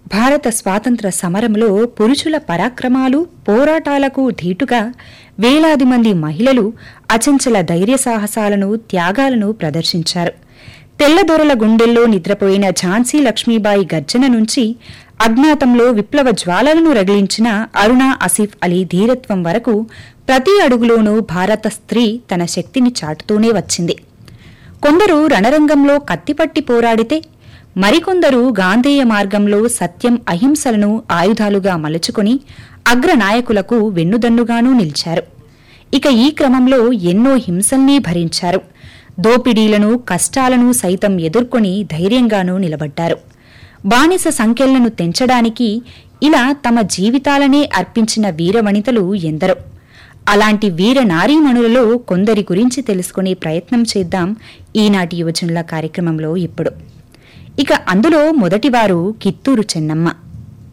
భారత స్వాతంత్ర సమరంలో పురుషుల పరాక్రమాలు పోరాటాలకు ధీటుగా వేలాది మంది మహిళలు అచంచల ధైర్య సాహసాలను త్యాగాలను ప్రదర్శించారు తెల్లదొరల గుండెల్లో నిద్రపోయిన ఝాన్సీ లక్ష్మీబాయి గర్జన నుంచి అజ్ఞాతంలో విప్లవ జ్వాలలను రగిలించిన అరుణా ఆసిఫ్ అలీ ధీరత్వం వరకు ప్రతి అడుగులోనూ భారత స్త్రీ తన శక్తిని చాటుతూనే వచ్చింది కొందరు రణరంగంలో కత్తిపట్టి పోరాడితే మరికొందరు గాంధేయ మార్గంలో సత్యం అహింసలను ఆయుధాలుగా మలుచుకుని అగ్రనాయకులకు వెన్నుదన్నుగానూ నిలిచారు ఇక ఈ క్రమంలో ఎన్నో హింసల్ని భరించారు దోపిడీలను కష్టాలను సైతం ఎదుర్కొని ధైర్యంగానూ నిలబడ్డారు బానిస సంఖ్యలను తెంచడానికి ఇలా తమ జీవితాలనే అర్పించిన వీరవనితలు ఎందరో అలాంటి వీర నారీమణులలో కొందరి గురించి తెలుసుకునే ప్రయత్నం చేద్దాం ఈనాటి యువజనుల కార్యక్రమంలో ఇప్పుడు ఇక అందులో మొదటివారు కిత్తూరు చెన్నమ్మ